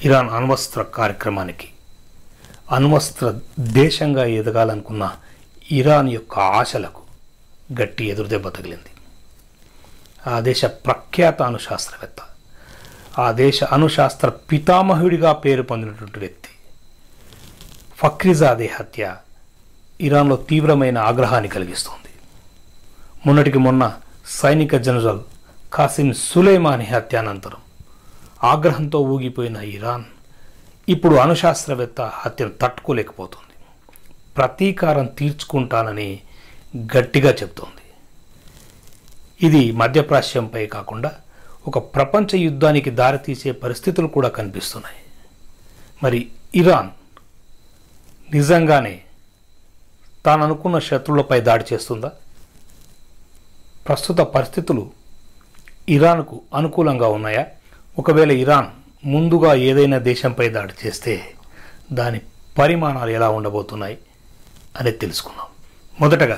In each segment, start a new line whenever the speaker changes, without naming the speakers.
Iran అణ్వస్త్ర కార్యక్రమానికి అణ్వస్త్ర దేశంగా ఎదగాలనుకున్న Iran యొక్క ఆశలకు గట్టి ఎదురుదెబ్బ తగిలింది ఆ దేశ ప్రఖ్యాత అణుశాస్త్రవేత్త ఆ దేశ అణుశాస్త్ర పితామహుడిగా పేరు పొందినటువంటి వ్యక్తి ఫక్రిజాదే హత్య ఇరాన్లో తీవ్రమైన ఆగ్రహాన్ని కలిగిస్తోంది మొన్నటికి మొన్న సైనిక జనరల్ కాసిం సులేమాని హత్య అనంతరం ఆగ్రహంతో ఊగిపోయిన ఇరాన్ ఇప్పుడు అణుశాస్త్రవేత్త హత్యను తట్టుకోలేకపోతుంది ప్రతీకారం తీర్చుకుంటానని గట్టిగా చెబుతోంది ఇది మధ్యప్రాచ్యంపై కాకుండా ఒక ప్రపంచ యుద్ధానికి దారితీసే పరిస్థితులు కూడా కనిపిస్తున్నాయి మరి ఇరాన్ నిజంగానే తాను అనుకున్న శత్రువులపై దాడి చేస్తుందా ప్రస్తుత పరిస్థితులు ఇరాన్కు అనుకూలంగా ఉన్నాయా ఒకవేళ ఇరాన్ ముందుగా ఏదైనా దేశంపై దాడి చేస్తే దాని పరిమాణాలు ఎలా ఉండబోతున్నాయి అనేది తెలుసుకుందాం మొదటగా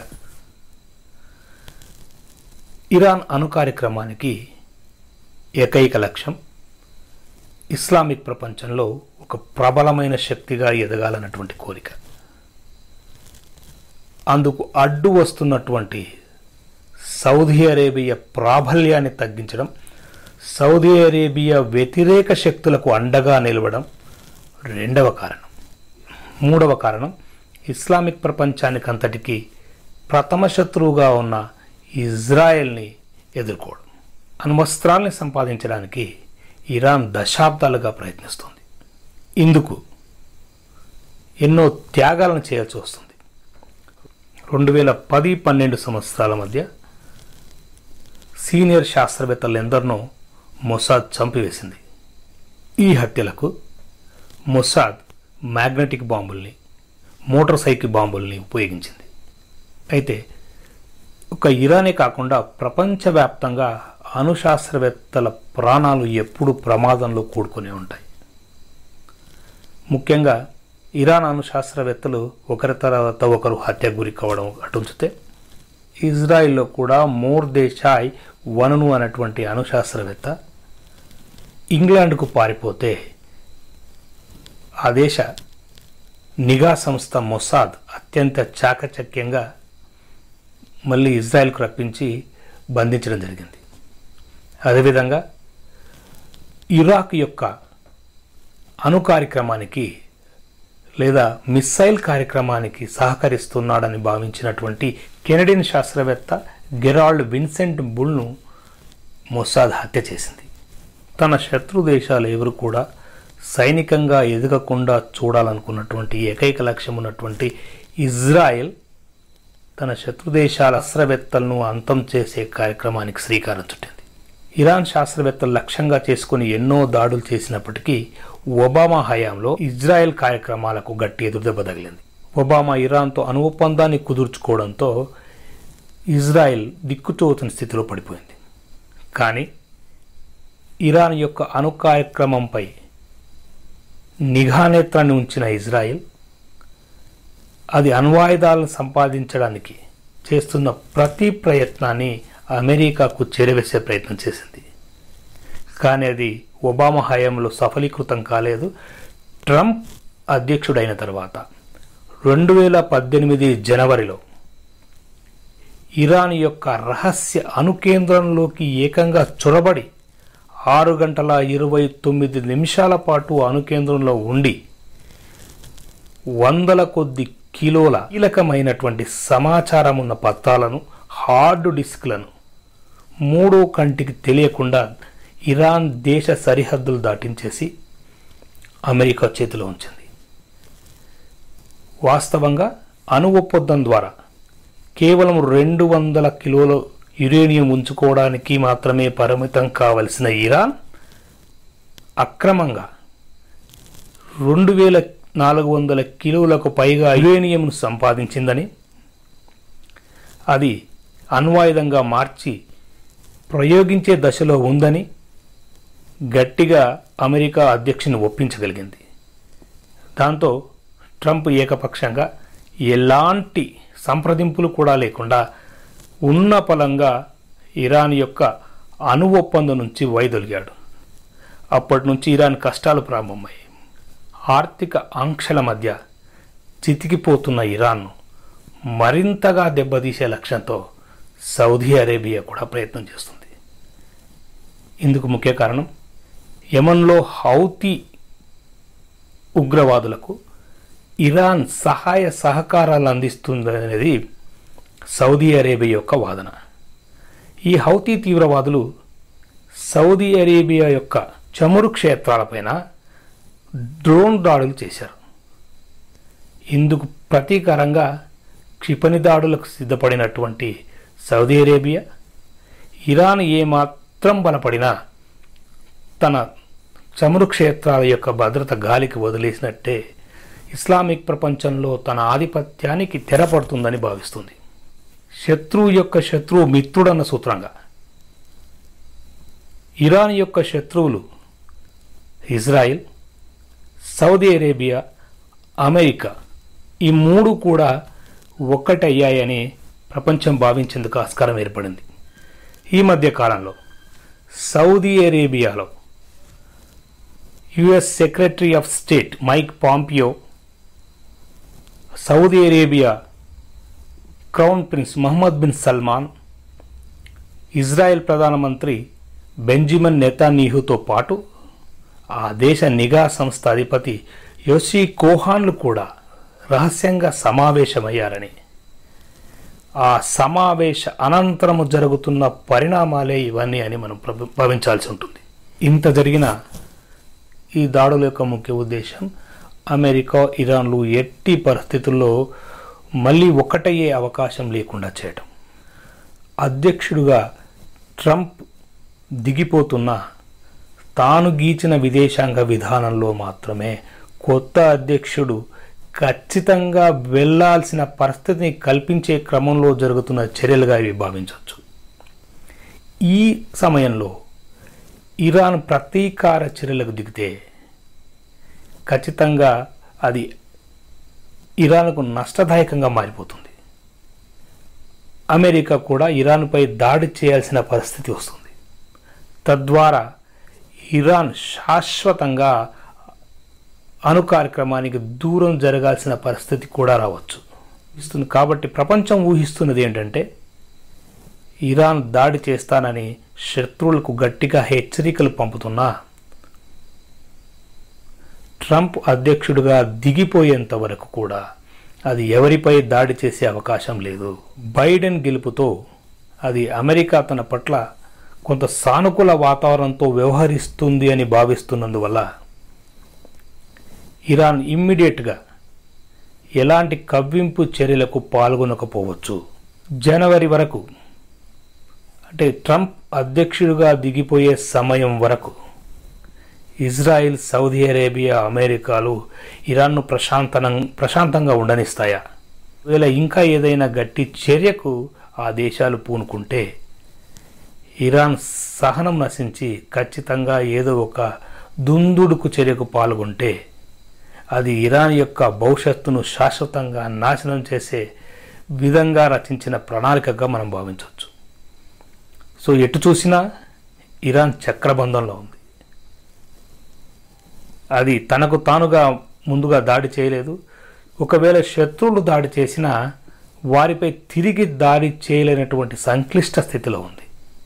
ఇరాన్ అణు కార్యక్రమానికి ఏకైక లక్ష్యం ఇస్లామిక్ ప్రపంచంలో ఒక ప్రబలమైన శక్తిగా ఎదగాలన్నటువంటి కోరిక అందుకు అడ్డు వస్తున్నటువంటి సౌదీ అరేబియా ప్రాబల్యాన్ని తగ్గించడం సౌదీ అరేబియా వ్యతిరేక శక్తులకు అండగా నిలవడం రెండవ కారణం మూడవ కారణం ఇస్లామిక్ ప్రపంచానికి అంతటికీ ప్రథమ శత్రువుగా ఉన్న ఇజ్రాయెల్ని ఎదుర్కోవడం అణ్వస్త్రాల్ని సంపాదించడానికి ఇరాన్ దశాబ్దాలుగా ప్రయత్నిస్తుంది ఇందుకు ఎన్నో త్యాగాలను చేయాల్సి వస్తుంది రెండు వేల పది పన్నెండు సంవత్సరాల మధ్య సీనియర్ శాస్త్రవేత్తలందరినో మొసాద్ చంపివేసింది ఈ హత్యలకు మొసాద్ మ్యాగ్నెటిక్ బాంబుల్ని మోటార్ సైకిల్ బాంబుల్ని ఉపయోగించింది అయితే ఒక ఇరానే కాకుండా ప్రపంచవ్యాప్తంగా అణుశాస్త్రవేత్తల ప్రాణాలు ఎప్పుడు ప్రమాదంలో కూడుకునే ఉంటాయి ముఖ్యంగా ఇరాన్ అణుశాస్త్రవేత్తలు ఒకరి తర్వాత ఒకరు హత్య గురి కావడం అటుంచితే ఇజ్రాయిల్లో కూడా మోర్ దేశాయ్ వనను అనేటువంటి అణుశాస్త్రవేత్త ఇంగ్లాండ్కు పారిపోతే ఆ దేశ నిఘా సంస్థ మొసాద్ అత్యంత చాకచక్యంగా మళ్ళీ ఇజ్రాయెల్కు రప్పించి బంధించడం జరిగింది అదేవిధంగా ఇరాక్ యొక్క అణు కార్యక్రమానికి లేదా మిస్సైల్ కార్యక్రమానికి సహకరిస్తున్నాడని భావించినటువంటి కెనడియన్ శాస్త్రవేత్త గెరాల్డ్ విన్సెంట్ బుల్ను మొసాద్ హత్య చేసింది తన శత్రు దేశాలు ఎవరు కూడా సైనికంగా ఎదగకుండా చూడాలనుకున్నటువంటి ఏకైక లక్ష్యం ఉన్నటువంటి ఇజ్రాయెల్ తన శత్రుదేశాల అస్త్రవేత్తలను అంతం చేసే కార్యక్రమానికి శ్రీకారం చుట్టింది ఇరాన్ శాస్త్రవేత్తలు లక్ష్యంగా చేసుకుని ఎన్నో దాడులు చేసినప్పటికీ ఒబామా హయాంలో ఇజ్రాయెల్ కార్యక్రమాలకు గట్టి ఎదురుదెబ్బ తగిలింది ఒబామా ఇరాన్తో అణు ఒప్పందాన్ని కుదుర్చుకోవడంతో ఇజ్రాయెల్ దిక్కుతోచని స్థితిలో పడిపోయింది కానీ ఇరాన్ యొక్క అణు కార్యక్రమంపై నిఘానేత్రాన్ని ఉంచిన ఇజ్రాయెల్ అది అణ్వాయుధాలను సంపాదించడానికి చేస్తున్న ప్రతి ప్రయత్నాన్ని అమెరికాకు చేరవేసే ప్రయత్నం చేసింది కానీ అది ఒబామా హయాంలో సఫలీకృతం కాలేదు ట్రంప్ అధ్యక్షుడైన తర్వాత రెండు వేల పద్దెనిమిది జనవరిలో ఇరాన్ యొక్క రహస్య అణుకేంద్రంలోకి ఏకంగా చొరబడి ఆరు గంటల ఇరవై తొమ్మిది నిమిషాల పాటు అణుకేంద్రంలో ఉండి వందల కొద్ది కిలోల కీలకమైనటువంటి సమాచారం ఉన్న పత్రాలను హార్డ్ డిస్క్లను మూడో కంటికి తెలియకుండా ఇరాన్ దేశ సరిహద్దులు దాటించేసి అమెరికా చేతిలో ఉంచింది వాస్తవంగా అణు ఒప్పందం ద్వారా కేవలం రెండు వందల కిలోల యురేనియం ఉంచుకోవడానికి మాత్రమే పరిమితం కావలసిన ఇరాన్ అక్రమంగా రెండు వేల నాలుగు వందల కిలోలకు పైగా యురేనియంను సంపాదించిందని అది అణ్వాయుధంగా మార్చి ప్రయోగించే దశలో ఉందని గట్టిగా అమెరికా అధ్యక్షుని ఒప్పించగలిగింది దాంతో ట్రంప్ ఏకపక్షంగా ఎలాంటి సంప్రదింపులు కూడా లేకుండా ఉన్న పలంగా ఇరాన్ యొక్క అణు ఒప్పందం నుంచి వైదొలిగాడు అప్పటి నుంచి ఇరాన్ కష్టాలు ప్రారంభమయ్యాయి ఆర్థిక ఆంక్షల మధ్య చితికిపోతున్న ఇరాన్ను మరింతగా దెబ్బతీసే లక్ష్యంతో సౌదీ అరేబియా కూడా ప్రయత్నం చేస్తుంది ఇందుకు ముఖ్య కారణం యమన్లో హౌతీ ఉగ్రవాదులకు ఇరాన్ సహాయ సహకారాలు అందిస్తుందనేది సౌదీ అరేబియా యొక్క వాదన ఈ హౌతీ తీవ్రవాదులు సౌదీ అరేబియా యొక్క చమురు క్షేత్రాలపైన డ్రోన్ దాడులు చేశారు ఇందుకు ప్రతీకారంగా క్షిపణి దాడులకు సిద్ధపడినటువంటి సౌదీ అరేబియా ఇరాన్ ఏమాత్రం బలపడినా తన చమురు క్షేత్రాల యొక్క భద్రత గాలికి వదిలేసినట్టే ఇస్లామిక్ ప్రపంచంలో తన ఆధిపత్యానికి తెరపడుతుందని భావిస్తుంది శత్రువు యొక్క శత్రువు మిత్రుడన్న సూత్రంగా ఇరాన్ యొక్క శత్రువులు ఇజ్రాయిల్ సౌదీ అరేబియా అమెరికా ఈ మూడు కూడా ఒక్కటయ్యాయని ప్రపంచం భావించేందుకు ఆస్కారం ఏర్పడింది ఈ మధ్య కాలంలో సౌదీ అరేబియాలో US secretary of state Mike Pompeo Saudi Arabia crown prince Mohammed bin Salman Israel ప్రధానమంత్రి బెంజిమన్ నెతానీహుతో పాటు ఆ దేశ నిఘా సంస్థ అధిపతి యోషి కోహాన్లు కూడా రహస్యంగా సమావేశమయ్యారని ఆ సమావేశ అనంతరము జరుగుతున్న పరిణామాలే ఇవన్నీ అని మనం ప్రభ- భావించాల్సి ఉంటుంది ఇంత జరిగిన ఈ దాడుల యొక్క ముఖ్య ఉద్దేశం అమెరికా ఇరాన్లు ఎట్టి పరిస్థితుల్లో మళ్ళీ ఒక్కటయ్యే అవకాశం లేకుండా చేయటం అధ్యక్షుడుగా ట్రంప్ దిగిపోతున్న తాను గీచిన విదేశాంగ విధానంలో మాత్రమే కొత్త అధ్యక్షుడు ఖచ్చితంగా వెళ్ళాల్సిన పరిస్థితిని కల్పించే క్రమంలో జరుగుతున్న చర్యలుగా ఇవి భావించవచ్చు ఈ సమయంలో ఇరాన్ ప్రతీకార చర్యలకు దిగితే ఖచ్చితంగా అది ఇరాన్కు నష్టదాయకంగా మారిపోతుంది అమెరికా కూడా ఇరాన్పై దాడి చేయాల్సిన పరిస్థితి వస్తుంది తద్వారా ఇరాన్ శాశ్వతంగా అణు కార్యక్రమానికి దూరం జరగాల్సిన పరిస్థితి కూడా రావచ్చు ఇస్తుంది కాబట్టి ప్రపంచం ఊహిస్తున్నది ఏంటంటే ఇరాన్ దాడి చేస్తానని శత్రువులకు గట్టిగా హెచ్చరికలు పంపుతున్నా ట్రంప్ అధ్యక్షుడిగా దిగిపోయేంత వరకు కూడా అది ఎవరిపై దాడి చేసే అవకాశం లేదు బైడెన్ గెలుపుతో అది అమెరికా తన పట్ల కొంత సానుకూల వాతావరణంతో వ్యవహరిస్తుంది అని భావిస్తున్నందువల్ల ఇరాన్ ఇమ్మీడియట్గా ఎలాంటి కవ్వింపు చర్యలకు పాల్గొనకపోవచ్చు జనవరి వరకు అంటే ట్రంప్ అధ్యక్షుడిగా దిగిపోయే సమయం వరకు ఇజ్రాయిల్ సౌదీ అరేబియా అమెరికాలు ఇరాన్ను ప్రశాంతనం ప్రశాంతంగా ఉండనిస్తాయా ఒకవేళ ఇంకా ఏదైనా గట్టి చర్యకు ఆ దేశాలు పూనుకుంటే ఇరాన్ సహనం నశించి ఖచ్చితంగా ఏదో ఒక దుందుడుకు చర్యకు పాల్గొంటే అది ఇరాన్ యొక్క భవిష్యత్తును శాశ్వతంగా నాశనం చేసే విధంగా రచించిన ప్రణాళికగా మనం భావించవచ్చు సో ఎటు చూసినా ఇరాన్ చక్రబంధంలో ఉంది అది తనకు తానుగా ముందుగా దాడి చేయలేదు ఒకవేళ శత్రువులు దాడి చేసినా వారిపై తిరిగి దాడి చేయలేనటువంటి సంక్లిష్ట స్థితిలో ఉంది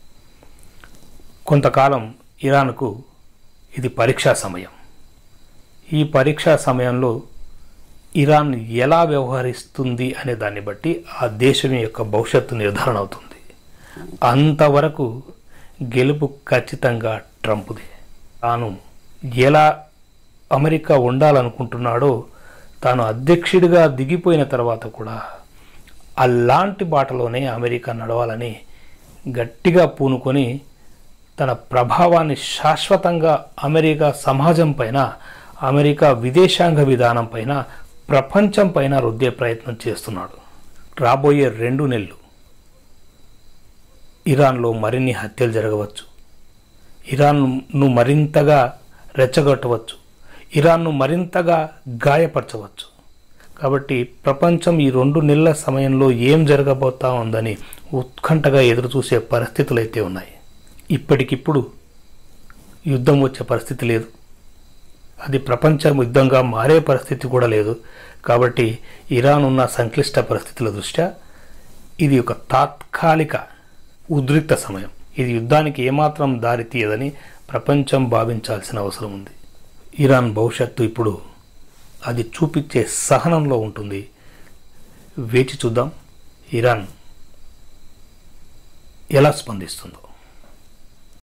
కొంతకాలం ఇరాన్కు ఇది పరీక్షా సమయం ఈ పరీక్షా సమయంలో ఇరాన్ ఎలా వ్యవహరిస్తుంది అనే దాన్ని బట్టి ఆ దేశం యొక్క భవిష్యత్తు నిర్ధారణ అవుతుంది అంతవరకు గెలుపు ఖచ్చితంగా ట్రంప్దే తాను ఎలా అమెరికా ఉండాలనుకుంటున్నాడో తాను అధ్యక్షుడిగా దిగిపోయిన తర్వాత కూడా అలాంటి బాటలోనే అమెరికా నడవాలని గట్టిగా పూనుకొని తన ప్రభావాన్ని శాశ్వతంగా అమెరికా సమాజం పైన అమెరికా విదేశాంగ విధానం పైన ప్రపంచం పైన రుద్దే ప్రయత్నం చేస్తున్నాడు రాబోయే రెండు నెలలు ఇరాన్లో మరిన్ని హత్యలు జరగవచ్చు ఇరాన్ను మరింతగా రెచ్చగొట్టవచ్చు ఇరాన్ను మరింతగా గాయపరచవచ్చు కాబట్టి ప్రపంచం ఈ రెండు నెలల సమయంలో ఏం జరగబోతా ఉందని ఉత్కంఠగా ఎదురుచూసే పరిస్థితులు అయితే ఉన్నాయి ఇప్పటికిప్పుడు యుద్ధం వచ్చే పరిస్థితి లేదు అది ప్రపంచ యుద్ధంగా మారే పరిస్థితి కూడా లేదు కాబట్టి ఇరాన్ ఉన్న సంక్లిష్ట పరిస్థితుల దృష్ట్యా ఇది ఒక తాత్కాలిక ఉద్రిక్త సమయం ఇది యుద్ధానికి ఏమాత్రం దారి తీయదని ప్రపంచం భావించాల్సిన అవసరం ఉంది ఇరాన్ భవిష్యత్తు ఇప్పుడు అది చూపించే సహనంలో ఉంటుంది వేచి చూద్దాం ఇరాన్ ఎలా స్పందిస్తుందో